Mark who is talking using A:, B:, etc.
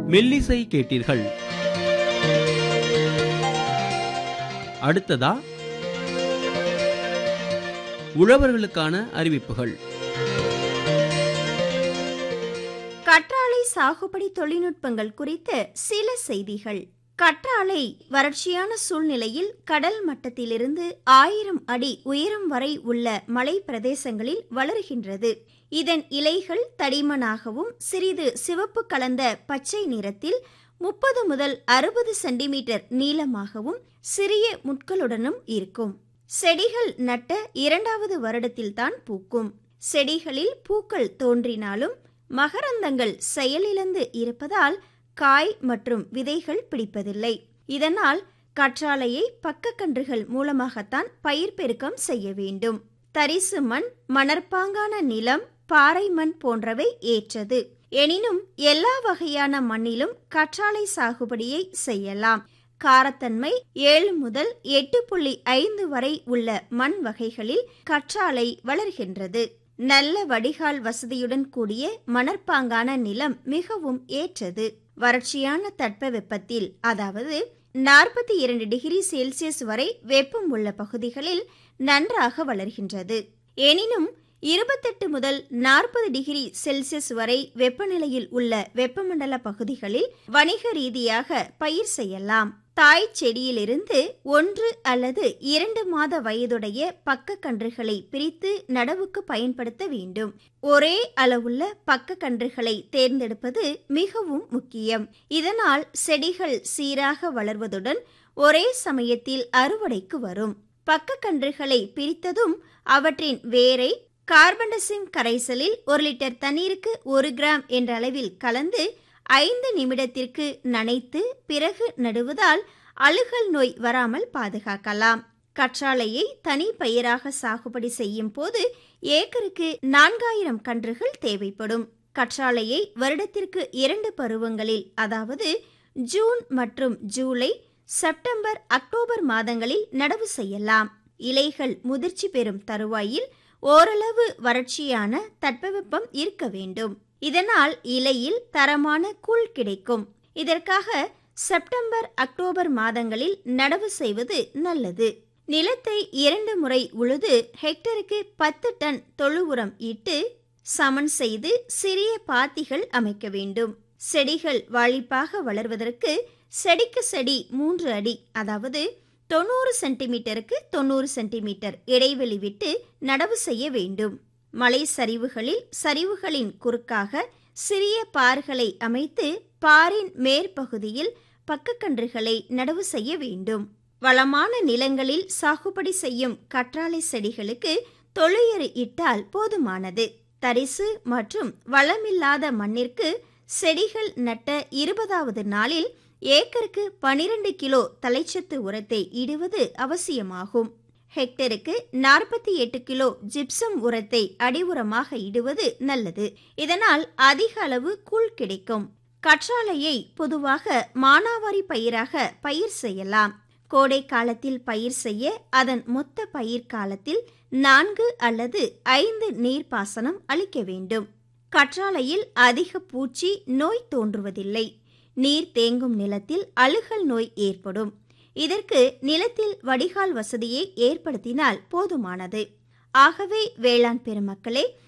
A: மெல்லிசை கேட்டீர்கள் அடுத்ததா உழவர்களுக்கான அறிவிப்புகள்
B: கற்றாழை சாகுபடி தொழில்நுட்பங்கள் குறித்த சில செய்திகள் கற்றாழை வறட்சியான சூழ்நிலையில் கடல் மட்டத்திலிருந்து ஆயிரம் அடி உயரம் வரை உள்ள மலை பிரதேசங்களில் வளர்கின்றது இதன் இலைகள் தடிமனாகவும் சிறிது சிவப்பு கலந்த பச்சை நிறத்தில் முப்பது முதல் அறுபது சென்டிமீட்டர் நீளமாகவும் சிறிய முட்களுடனும் இருக்கும் செடிகள் நட்ட இரண்டாவது வருடத்தில்தான் பூக்கும் செடிகளில் பூக்கள் தோன்றினாலும் மகரந்தங்கள் செயலிழந்து இருப்பதால் காய் மற்றும் விதைகள் பிடிப்பதில்லை இதனால் கற்றாழையை பக்கக்கன்றுகள் மூலமாகத்தான் பயிர் பெருக்கம் செய்ய வேண்டும் தரிசு மண் மணற்பாங்கான நிலம் பாறை மண் போன்றவை ஏற்றது எனினும் எல்லா வகையான மண்ணிலும் கற்றாழை சாகுபடியை செய்யலாம் காரத்தன்மை ஏழு முதல் எட்டு புள்ளி ஐந்து வரை உள்ள மண் வகைகளில் கற்றாழை வளர்கின்றது நல்ல வடிகால் வசதியுடன் கூடிய மணற்பாங்கான நிலம் மிகவும் ஏற்றது வறட்சியான தட்பவெப்பத்தில் அதாவது நாற்பத்தி இரண்டு டிகிரி செல்சியஸ் வரை வெப்பம் உள்ள பகுதிகளில் நன்றாக வளர்கின்றது எனினும் இருபத்தெட்டு முதல் நாற்பது டிகிரி செல்சியஸ் வரை வெப்பநிலையில் உள்ள வெப்பமண்டல பகுதிகளில் வணிக ரீதியாக பயிர் செய்யலாம் தாய் செடியிலிருந்து ஒன்று அல்லது இரண்டு மாத வயதுடைய பக்க கன்றுகளை பிரித்து நடவுக்கு பயன்படுத்த வேண்டும் ஒரே அளவுள்ள பக்க கன்றுகளை தேர்ந்தெடுப்பது மிகவும் முக்கியம் இதனால் செடிகள் சீராக வளர்வதுடன் ஒரே சமயத்தில் அறுவடைக்கு வரும் பக்க கன்றுகளை பிரித்ததும் அவற்றின் வேரை கார்பன்டசிம் கரைசலில் ஒரு லிட்டர் தண்ணீருக்கு ஒரு கிராம் என்ற அளவில் கலந்து ஐந்து நிமிடத்திற்கு நனைத்து பிறகு நடுவதால் அழுகல் நோய் வராமல் பாதுகாக்கலாம் கற்றாழையை தனி பயிராக சாகுபடி செய்யும் போது ஏக்கருக்கு நான்காயிரம் கன்றுகள் தேவைப்படும் கற்றாழையை வருடத்திற்கு இரண்டு பருவங்களில் அதாவது ஜூன் மற்றும் ஜூலை செப்டம்பர் அக்டோபர் மாதங்களில் நடவு செய்யலாம் இலைகள் முதிர்ச்சி பெறும் தருவாயில் ஓரளவு வறட்சியான தட்பவெப்பம் இருக்க வேண்டும் இதனால் இலையில் தரமான கூழ் கிடைக்கும் இதற்காக செப்டம்பர் அக்டோபர் மாதங்களில் நடவு செய்வது நல்லது நிலத்தை இரண்டு முறை உழுது ஹெக்டருக்கு பத்து டன் தொழு உரம் இட்டு சமன் செய்து சிறிய பாத்திகள் அமைக்க வேண்டும் செடிகள் வாழிப்பாக வளர்வதற்கு செடிக்கு செடி மூன்று அடி அதாவது தொண்ணூறு சென்டிமீட்டருக்கு தொண்ணூறு சென்டிமீட்டர் இடைவெளி விட்டு நடவு செய்ய வேண்டும் மலை சரிவுகளில் சரிவுகளின் குறுக்காக சிறிய பார்களை அமைத்து பாரின் மேற்பகுதியில் பக்கக்கன்றுகளை நடவு செய்ய வேண்டும் வளமான நிலங்களில் சாகுபடி செய்யும் கற்றாழை செடிகளுக்கு தொழுயறு இட்டால் போதுமானது தரிசு மற்றும் வளமில்லாத மண்ணிற்கு செடிகள் நட்ட இருபதாவது நாளில் ஏக்கருக்கு பனிரெண்டு கிலோ தலைச்சத்து உரத்தை இடுவது அவசியமாகும் ஹெக்டருக்கு நாற்பத்தி எட்டு கிலோ ஜிப்சம் உரத்தை அடி உரமாக இடுவது நல்லது இதனால் அதிக அளவு கூழ் கிடைக்கும் கற்றாழையை பொதுவாக மானாவாரி பயிராக பயிர் செய்யலாம் கோடை காலத்தில் பயிர் செய்ய அதன் மொத்த பயிர் காலத்தில் நான்கு அல்லது ஐந்து நீர்ப்பாசனம் அளிக்க வேண்டும் கற்றாழையில் அதிக பூச்சி நோய் தோன்றுவதில்லை நீர் தேங்கும் நிலத்தில் அழுகல் நோய் ஏற்படும் இதற்கு நிலத்தில் வடிகால் வசதியை ஏற்படுத்தினால் போதுமானது ஆகவே வேளாண் பெருமக்களே